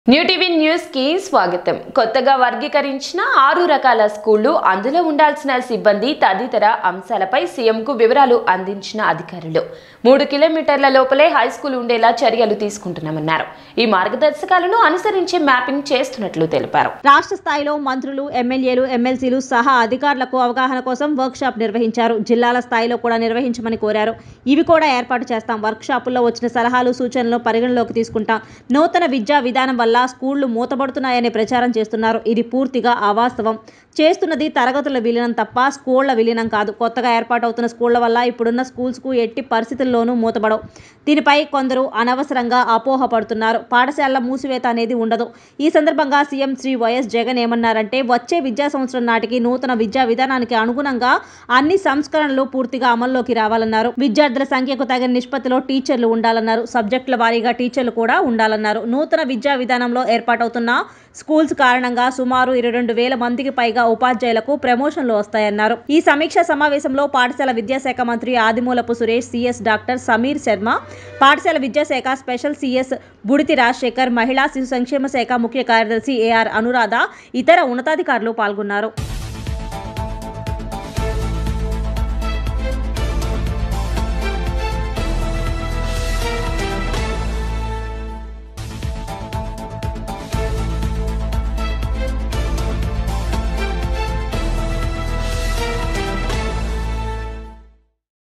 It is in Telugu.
న్యూ టీవీ న్యూస్ కి స్వాగతం కొత్తగా వర్గీకరించిన ఆరు రకాల స్కూళ్లు అందులో ఉండాల్సిన సిబ్బంది తదితర అంశాలపై సీఎంకు వివరాలు అందించిన అధికారులు మూడు కిలోమీటర్ల లోపలే హై స్కూల్ ఉండేలా చర్యలు తీసుకుంటున్నామన్నారు ఈ మార్గదర్శకాలను అనుసరించి మ్యాపింగ్ చేస్తున్నట్లు తెలిపారు రాష్ట్ర స్థాయిలో మంత్రులు ఎమ్మెల్యేలు ఎమ్మెల్సీలు సహా అధికారులకు అవగాహన కోసం వర్క్ షాప్ నిర్వహించారు జిల్లాల స్థాయిలో కూడా నిర్వహించమని కోరారు ఇవి కూడా ఏర్పాటు చేస్తాం వర్క్ షాపుల్లో వచ్చిన సలహాలు సూచనలు పరిగణలోకి తీసుకుంటాం నూతన విద్యా విధానం వల్ల స్కూళ్లు మూతపడుతున్నాయనే ప్రచారం చేస్తున్నారు ఇది పూర్తిగా అవాస్తవం చేస్తున్నది తరగతుల విలీనం తప్ప స్కూళ్ల విలీనం కాదు కొత్తగా ఏర్పాటవుతున్న స్కూళ్ల వల్ల ఇప్పుడున్న స్కూల్స్కు ఎట్టి పరిస్థితుల్లోనూ మూతపడవు దీనిపై కొందరు అనవసరంగా అపోహపడుతున్నారు పాఠశాలల మూసివేత అనేది ఉండదు ఈ సందర్భంగా సీఎం శ్రీ వైఎస్ జగన్ ఏమన్నారంటే వచ్చే విద్యా సంవత్సరం నాటికి నూతన విద్యా విధానానికి అనుగుణంగా అన్ని సంస్కరణలు పూర్తిగా అమల్లోకి రావాలన్నారు విద్యార్థుల సంఖ్యకు తగిన నిష్పత్తిలో టీచర్లు ఉండాలన్నారు సబ్జెక్టుల వారీగా టీచర్లు కూడా ఉండాలన్నారు నూతన విద్యా విధానంలో ఏర్పాటవుతున్న స్కూల్స్ కారణంగా సుమారు ఇరవై రెండు వేల మందికి పైగా ఉపాధ్యాయులకు ప్రమోషన్లు వస్తాయన్నారు ఈ సమీక్ష సమావేశంలో పాఠశాల విద్యాశాఖ మంత్రి ఆదిమూలపు సురేష్ సిఎస్ డాక్టర్ సమీర్ శర్మ పాఠశాల విద్యాశాఖ స్పెషల్ సిఎస్ బుడితి రాజశేఖర్ మహిళా శిశు సంక్షేమ శాఖ ముఖ్య కార్యదర్శి ఏఆర్ అనురాధ ఇతర ఉన్నతాధికారులు పాల్గొన్నారు